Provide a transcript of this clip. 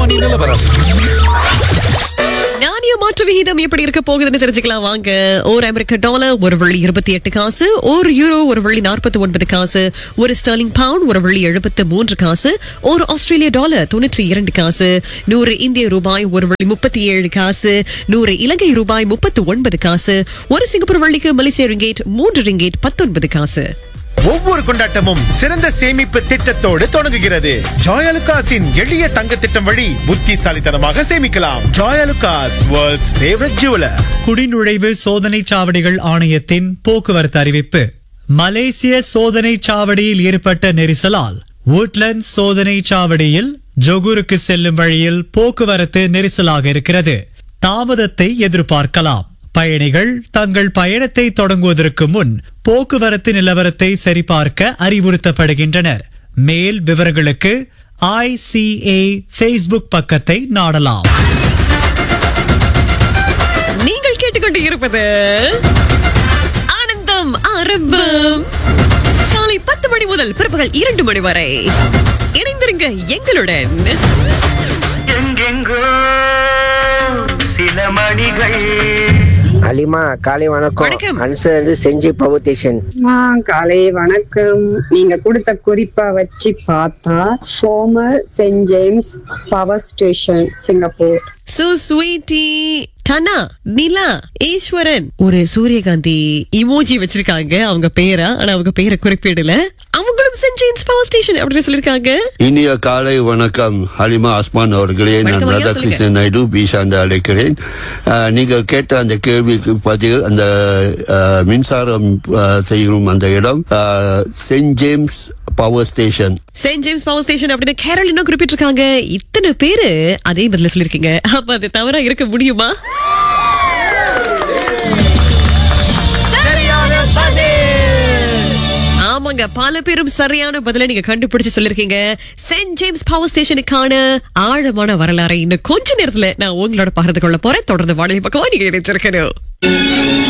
மணி நிலவரம் நாணய மாற்று விகிதம் எப்படி இருக்க போகுதுன்னு தெரிஞ்சுக்கலாம் வாங்க ஒரு அமெரிக்க டாலர் ஒரு வெள்ளி இருபத்தி எட்டு காசு ஒரு யூரோ ஒரு வெள்ளி நாற்பத்தி ஒன்பது காசு ஒரு ஸ்டர்லிங் பவுண்ட் ஒரு வெள்ளி எழுபத்து மூன்று காசு ஒரு ஆஸ்திரேலிய டாலர் தொண்ணூற்றி இரண்டு காசு நூறு இந்திய ரூபாய் ஒரு வெள்ளி முப்பத்தி ஏழு காசு நூறு இலங்கை ரூபாய் முப்பத்து ஒன்பது காசு ஒரு சிங்கப்பூர் வெள்ளிக்கு மலேசிய ரிங்கேட் மூன்று ரிங்கேட் பத்தொன்பது காசு ஒவ்வொரு கொண்டாட்டமும் சிறந்த சேமிப்பு திட்டத்தோடு தொடங்குகிறது ஜாயலுகாஸின் எளிய தங்க திட்டம் வழி புத்திசாலித்தனமாக சேமிக்கலாம் ஜாயலுகாஸ் வேர்ல்ட்ஸ் ஃபேவரட் ஜுவலர் குடிநுழைவு சோதனைச் சாவடிகள் ஆணையத்தின் போக்குவரத்து அறிவிப்பு மலேசிய சோதனைச் சாவடியில் ஏற்பட்ட நெரிசலால் woodlands சோதனைச் சாவடியில் ஜொகூருக்கு செல்லும் வழியில் போக்குவரத்து நெரிசலாக இருக்கிறது தாமதத்தை எதிர்பார்க்கலாம் பயணிகள் தங்கள் பயணத்தை தொடங்குவதற்கு முன் போக்குவரத்து நிலவரத்தை சரிபார்க்க அறிவுறுத்தப்படுகின்றனர் மேல் விவரங்களுக்கு ஐசிஏ ஃபேஸ்புக் பக்கத்தை நாடலாம் நீங்கள் கேட்டுக்கொண்டு இருப்பது ஆனந்தம் ஆரம்பம் காலை பத்து மணி முதல் பிற்பகல் இரண்டு மணி வரை இணைந்திருங்க எங்களுடன் எங்கெங்கோ சில மணிகள் அலிமா காலை வணக்கம். வணக்கம் அன்சர் வந்து செஞ்சி பவர் ஸ்டேஷன் ஆ, காலை வணக்கம் நீங்க கொடுத்த குறிப்பா வச்சு பார்த்தா former saint James power station Singapore சு ஸ்வீட்டி டனா நிலா ஈஸ்வரன் ஒரு சூரியகாந்தி இமோஜி வச்சிருக்காங்க அவங்க பேரா ஆனா அவங்க பேரை குறிப்பிடல அவங்களும் சென்ட் ஜேம்ஸ் பவர் ஸ்டேஷன் அப்படின்னு சொல்லிருக்காங்க இனிய காலை வணக்கம் ஹலிமா அஸ்மான் அவர்களே நான் வணக்கம் ஐயா, ராதாகிருஷ்ணன் நாயுடு பீஷாந்து அழைக்கிறேன் அஹ், நீங்கள் கேட்ட அந்த கேள்விக்கு பதில் அந்த அஹ், மின்சாரம் அஹ், செய்யும் அந்த இடம் அஹ், saint James power station saint James power station அப்படின்னு கேரள் என்ன குறிப்பிட்டிருக்காங்க இத்தனை பேரு அதே பதில சொல்லிருக்கீங்க அப்ப அது தவறா இருக்க முடியுமா ஆமாங்க பல பேரும் சரியான பதில நீங்க கண்டுபிடிச்சு சொல்லிருக்கீங்க செயின்ட் ஜேம்ஸ் பவர் ஸ்டேஷனுக்கான ஆழமான வரலாறை இன்னும் கொஞ்ச நேரத்துல நான் உங்களோட பகிர்ந்து கொள்ள போறேன் தொடர்ந்து வாழை பக்கமா நீங்க இணைச்சிருக்கணும்